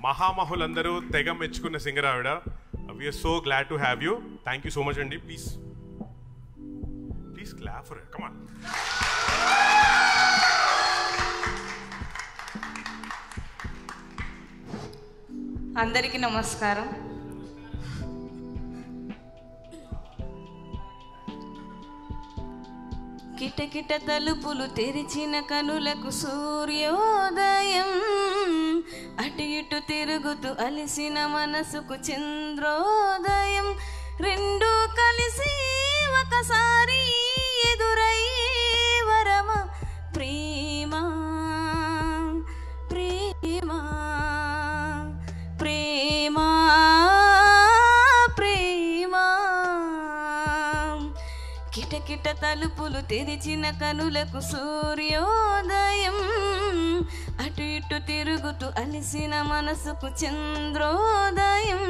మహామహులందరూ తెగ మెచ్చుకున్న సింగర్ ఆవిడ we're so glad to have you thank you so much అండి please please clap for come on అందరికీ నమస్కారం కిటకిట తలుపులు తెరిచిన కనులకు సూర్యోదయం అటు ఇటు తిరుగుతూ అలిసిన మనసుకు చంద్రోదయం రెండు కలిసి ఒకసారి ఎదురయ్యే వరమ ప్రేమ ప్రేమ ప్రేమ ప్రేమ కిటకిట తలుపులు తెరిచిన కనులకు సూర్యోదయం అటు ఇటు తిరుగుతూ అలిసిన మనసుకు చంద్రోదయం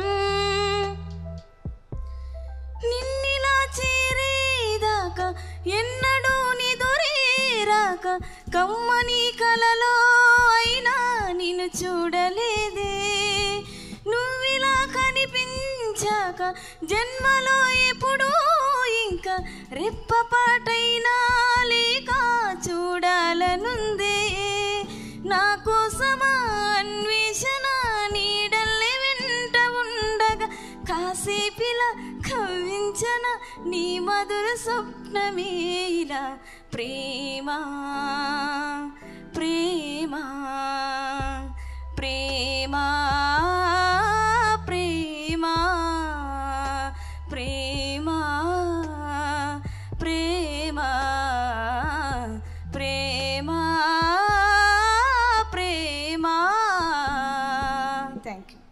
నిన్నిలా చేరేదాకా ఎన్నడూ నిదురేరాక కమ్మని కలలో అయినా నిన్ను చూడలేదే నువ్విలా కనిపించాక జన్మలో ఎప్పుడూ ఇంకా రెప్పపాటైనా లేక చూడాలనుందే నా కోసమా అన్వేషణ నీడల్లే వెంట ఉండగా కాసేపిలా కవ్వించన నీ మధుర స్వప్నమే ఇలా ప్రేమ ప్రేమ ప్రేమ ప్రేమ ప్రేమ ప్రేమ ప్రేమ ప్రేమ థ్యాంక్ యూ